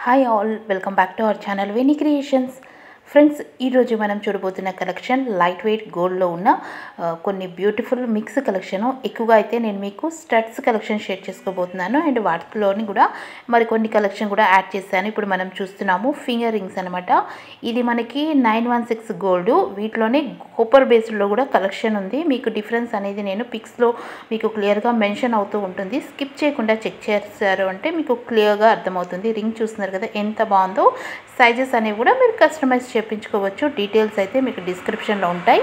hi all welcome back to our channel Veni creations friends ఈరోజు మనం చూడబోతున్న collection light weight గోల్డ్లో ఉన్న ఆ, కొన్ని బ్యూటిఫుల్ మిక్స్ కలెక్షన్ ఎక్కువగా అయితే నేను మీకు స్టడ్స్ కలెక్షన్ షేర్ చేసుకోబోతున్నాను అండ్ వాటిలోని కూడా మరి కొన్ని కలెక్షన్ కూడా యాడ్ చేశాను ఇప్పుడు మనం చూస్తున్నాము ఫింగర్ రింగ్స్ అనమాట ఇది మనకి నైన్ వన్ సిక్స్ గోల్డ్ వీటిలోనే కోపర్ బేస్డ్లో కూడా కలెక్షన్ ఉంది మీకు డిఫరెన్స్ అనేది నేను పిక్స్లో మీకు క్లియర్గా మెన్షన్ అవుతూ ఉంటుంది స్కిప్ చేయకుండా చెక్ చేశారు అంటే మీకు క్లియర్గా అర్థమవుతుంది రింగ్ చూస్తున్నారు కదా ఎంత బాగుందో సైజెస్ అనేవి కూడా మీరు కస్టమైజ్ చేయించుకోవచ్చు డీటెయిల్స్ అయితే మీకు డిస్క్రిప్షన్లో ఉంటాయి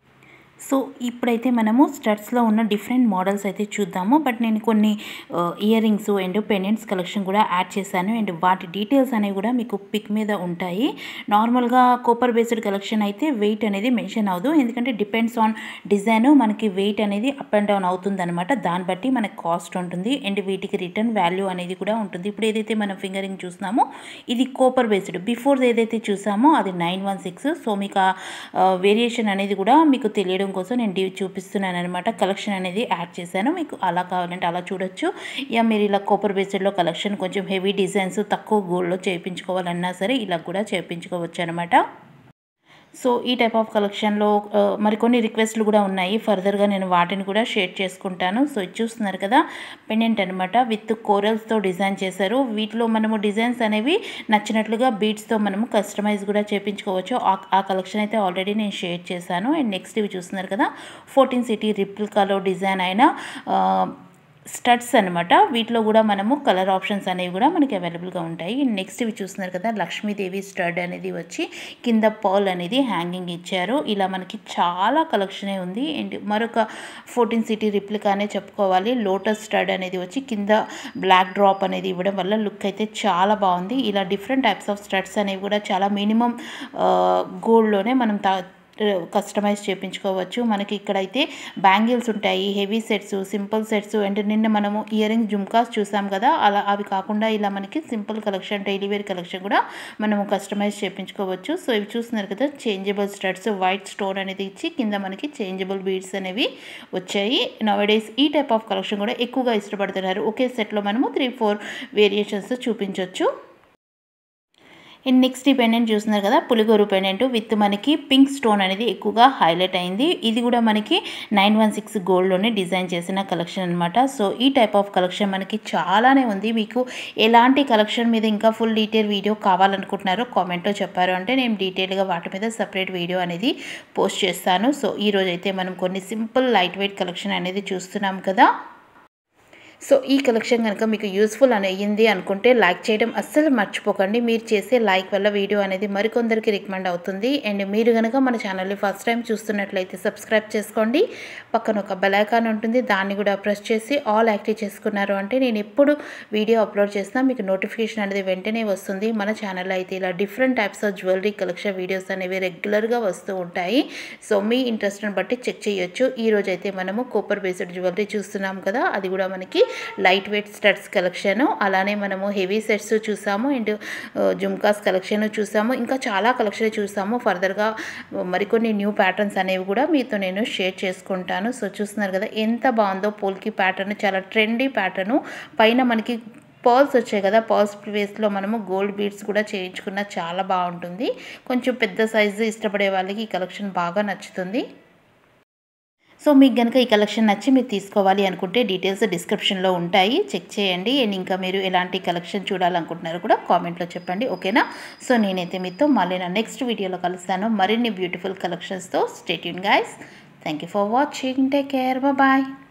సో ఇప్పుడైతే మనము స్టడ్స్లో ఉన్న డిఫరెంట్ మోడల్స్ అయితే చూద్దాము బట్ నేను కొన్ని ear rings and pendants collection కూడా యాడ్ చేశాను అండ్ వాటి డీటెయిల్స్ అనేవి కూడా మీకు పిక్ మీద ఉంటాయి నార్మల్గా కోపర్ బేస్డ్ కలెక్షన్ అయితే వెయిట్ అనేది మెన్షన్ అవ్వదు ఎందుకంటే డిపెండ్స్ ఆన్ డిజైన్ మనకి వెయిట్ అనేది అప్ అండ్ డౌన్ అవుతుంది అనమాట దాన్ని బట్టి మనకి కాస్ట్ ఉంటుంది అండ్ వీటికి రిటర్న్ వాల్యూ అనేది కూడా ఉంటుంది ఇప్పుడు ఏదైతే మనం ఫింగరింగ్ చూస్తున్నామో ఇది కోపర్ బేస్డ్ బిఫోర్ ఏదైతే చూసామో అది నైన్ వన్ సిక్స్ సో మీకు ఆ వేరియేషన్ అనేది కూడా మీకు తెలియడం కోసం నేను డి- చూపిస్తున్నాను అనమాట కలెక్షన్ అనేది యాడ్ చేశాను మీకు అలా కావాలంటే అలా చూడొచ్చు ఇక మీరు ఇలా కోపర్ బేస్డ్లో కలెక్షన్ కొంచెం హెవీ డిజైన్స్ తక్కువ గోల్డ్లో చేయించుకోవాలన్నా సరే ఇలా కూడా చేయించుకోవచ్చు అనమాట సో ఈ టైప్ ఆఫ్ కలెక్షన్లో ఆ, మరికొన్ని రిక్వెస్ట్లు కూడా ఉన్నాయి ఫర్దర్గా నేను వాటిని కూడా షేర్ చేసుకుంటాను సో ఇది చూస్తున్నారు కదా పెండెంట్ అనమాట విత్ కోరల్స్తో డిజైన్ చేశారు వీటిలో మనము డిజైన్స్ అనేవి నచ్చినట్లుగా బీడ్స్తో మనము కస్టమైజ్ కూడా చేయించుకోవచ్చు ఆ- ఆ కలెక్షన్ అయితే ఆల్రెడీ నేను షేర్ చేశాను అండ్ నెక్స్ట్ ఇవి చూస్తున్నారు కదా ఫోర్టీన్ సిటీ రిప్లికాలో డిజైన్ అయిన ఆ, స్టడ్స్ అనమాట వీటిలో కూడా మనము కలర్ ఆప్షన్స్ అనేవి కూడా మనకి అవైలబుల్గా ఉంటాయి నెక్స్ట్ ఇవి చూస్తున్నారు కదా లక్ష్మీదేవి స్టడ్ అనేది వచ్చి కింద పాల్ అనేది హ్యాంగింగ్ ఇచ్చారు ఇలా మనకి చాలా కలెక్షనే ఉంది అండ్ మరొక ఫోర్టీన్ సిటీ రిప్లికానే చెప్పుకోవాలి లోటస్ స్టడ్ అనేది వచ్చి కింద బ్లాక్ డ్రాప్ అనేది ఇవ్వడం వల్ల లుక్ అయితే చాలా బాగుంది ఇలా డిఫరెంట్ టైప్స్ ఆఫ్ స్టడ్స్ అనేవి కూడా చాలా మినిమం గోల్డ్లోనే మనం తా కస్టమైజ్ చేయించుకోవచ్చు మనకి ఇక్కడైతే బ్యాంగిల్స్ ఉంటాయి heavy sets simple sets and నిన్న మనము ఇయర్ రింగ్ జుమ్కాస్ చూసాం కదా అలా అవి కాకుండా ఇలా మనకి simple collection daily wear collection కూడా మనము కస్టమైజ్ చేయించుకోవచ్చు సో ఇవి చూస్తున్నారు కదా చేంజబుల్ స్టడ్స్ వైట్ స్టోన్ అనేది ఇచ్చి కింద మనకి చేంజబుల్ బీడ్స్ అనేవి వచ్చాయి నవడేస్ ఈ టైప్ ఆఫ్ కలెక్షన్ కూడా ఎక్కువగా ఇష్టపడుతున్నారు ఒకే సెట్లో మనము త్రీ ఫోర్ వేరియేషన్స్ చూపించవచ్చు అండ్ నెక్స్ట్ ఈ పెండెంట్ చూస్తున్నారు కదా పులిగోరు పెండెంట్ విత్ మనకి పింక్ స్టోన్ అనేది ఎక్కువగా హైలైట్ అయింది ఇది కూడా మనకి నైన్ వన్ సిక్స్ గోల్డ్లోనే డిజైన్ చేసిన కలెక్షన్ అనమాట సో ఈ టైప్ ఆఫ్ కలెక్షన్ మనకి చాలానే ఉంది మీకు ఎలాంటి కలెక్షన్ మీద ఇంకా ఫుల్ డీటెయిల్ వీడియో కావాలనుకుంటున్నారో కామెంట్లో చెప్పారు అంటే నేను డీటెయిల్గా వాటి మీద సపరేట్ వీడియో అనేది పోస్ట్ చేస్తాను సో ఈ రోజు అయితే మనం కొన్ని సింపుల్ లైట్ వెయిట్ కలెక్షన్ అనేది చూస్తున్నాం కదా సో ఈ కలెక్షన్ కనుక మీకు యూస్ఫుల్ అని అయ్యింది అనుకుంటే లైక్ చేయడం అస్సలు మర్చిపోకండి మీరు చేసే లైక్ వల్ల వీడియో అనేది మరికొందరికి రికమెండ్ అవుతుంది అండ్ మీరు కనుక మన ఛానల్ని ఫస్ట్ టైం చూస్తున్నట్లయితే సబ్స్క్రైబ్ చేసుకోండి పక్కన ఒక బెల్ ఐకాన్ ఉంటుంది దాన్ని కూడా ప్రెస్ చేసి ఆల్ యాక్టివ్ చేసుకున్నారు అంటే నేను ఎప్పుడు వీడియో అప్లోడ్ చేసినా మీకు నోటిఫికేషన్ అనేది వెంటనే వస్తుంది మన ఛానల్లో అయితే ఇలా different types of jewellery collection videos అనేవి రెగ్యులర్గా వస్తూ ఉంటాయి సో మీ ఇంట్రెస్ట్ని బట్టి చెక్ చేయొచ్చు ఈ రోజు అయితే మనము కోపర్ బేస్డ్ జ్యువెలరీ చూస్తున్నాం కదా అది కూడా మనకి లైట్ వెయిట్ స్టడ్స్ కలెక్షన్ అలానే మనము హెవీ సెట్స్ చూసాము అండ్ జుమ్కాస్ కలెక్షన్ చూసాము ఇంకా చాలా కలెక్షన్ చూసాము ఫర్దర్గా మరికొన్ని న్యూ ప్యాటర్న్స్ అనేవి కూడా మీతో నేను షేర్ చేసుకుంటాను సో చూస్తున్నారు కదా ఎంత బాగుందో పోల్కి ప్యాటర్న్ చాలా ట్రెండీ ప్యాటర్ను పైన మనకి పర్ల్స్ వచ్చాయి కదా పర్ల్స్ ప్లేస్లో మనము గోల్డ్ బీడ్స్ కూడా చేయించుకున్న చాలా బాగుంటుంది కొంచెం పెద్ద సైజు ఇష్టపడే వాళ్ళకి ఈ కలెక్షన్ బాగా నచ్చుతుంది సో మీకు కనుక ఈ కలెక్షన్ నచ్చి మీరు తీసుకోవాలి అనుకుంటే డీటెయిల్స్ డిస్క్రిప్షన్లో ఉంటాయి చెక్ చేయండి అండ్ ఇంకా మీరు ఎలాంటి కలెక్షన్ చూడాలనుకుంటున్నారో కూడా కామెంట్లో చెప్పండి ఓకేనా సో నేనైతే మీతో మళ్ళీ నా నెక్స్ట్ వీడియోలో కలుస్తాను మరిన్ని బ్యూటిఫుల్ కలెక్షన్స్తో stay tuned guys thank you for watching take care bye